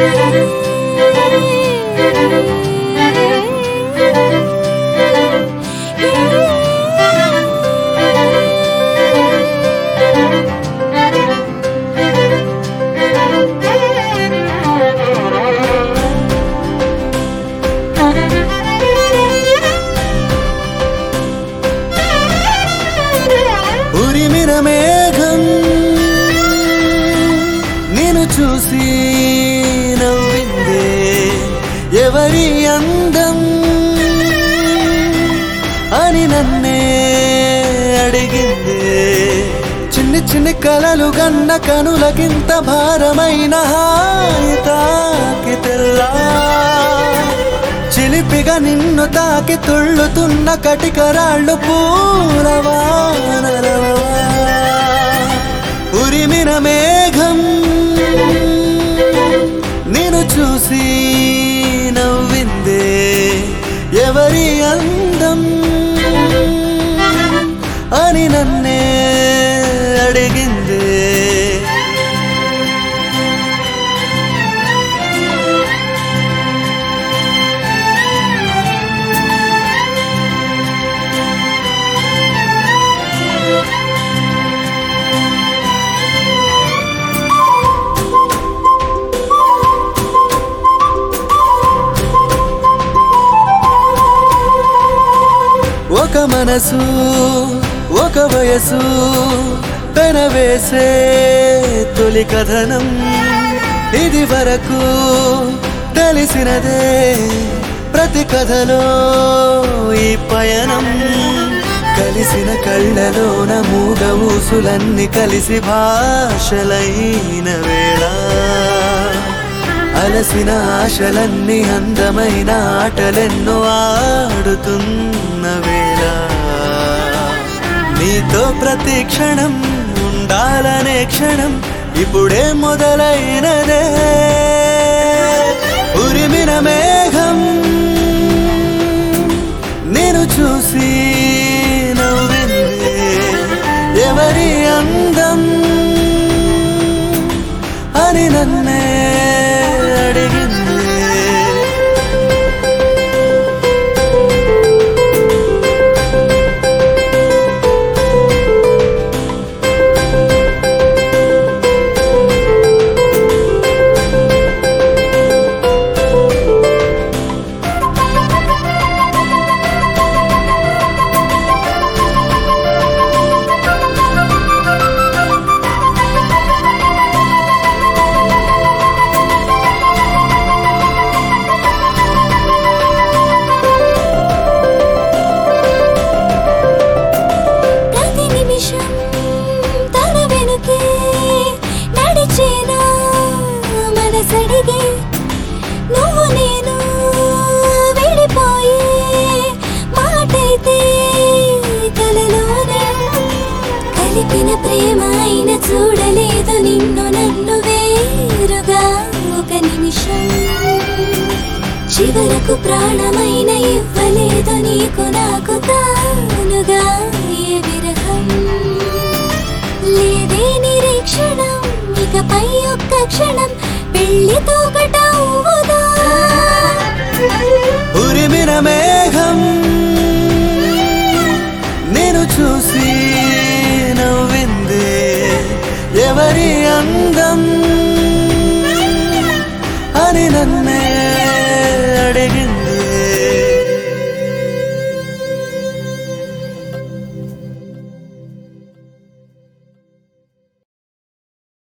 ఉరిమిన మేఘం నేను చూసి నవ్విందే ఎవరి అందం అని నన్నే అడిగిందే చిన్ని చిన్ని కలలు గన్న కనులకింత భారమైన హాయి తాకి తెల్లా చిలిపిగా నిన్ను తాకి తుళ్ళుతున్న కటికరాళ్ళు పూలవానరవా ఉరిమిన మేఘం నేను చూసి నవ్విందే ఎవరి అందం అని నన్నే అడిగిందే ఒక మనసు ఒక వయసు పెనవేసే తొలి కథనం ఇది వరకు తెలిసినదే ప్రతి కథలో ఈ పయనం కలిసిన కళ్ళలోన మూగ ఊసులన్నీ కలిసి భాషలైన వేళ అలసిన ఆశలన్నీ అందమైన ఆటలెన్నో ఆడుతున్న వేళ నీతో ప్రతి క్షణం ఉండాలనే క్షణం ఇప్పుడే మొదలైనదే ఉరిమిన మేఘం నేను చూసి నవ్విందే ఎవరి అందం అని నన్నే అడిగింది ప్రతి నిమిషం తన వెనుకే నడిచేనా మనసడిగే నువ్వు నేను విడిపోయే మాటైతే కలలోనే కలిపిన ప్రేమ అయిన చూడలేదు నిన్ను నన్ను వేరుగా ఒక నిమిషం చివరకు ప్రాణమైన ఇవ్వలేదు నీకు నాకు తానుగా ఏ విరహం లేదే నిరీక్షణం ఇకపై ఒక్క క్షణం పెళ్లితో కటవుదా ఉరిమిన మేఘం నేను చూసి నవ్విందే ఎవరి అందం అని నన్నే అడిగింది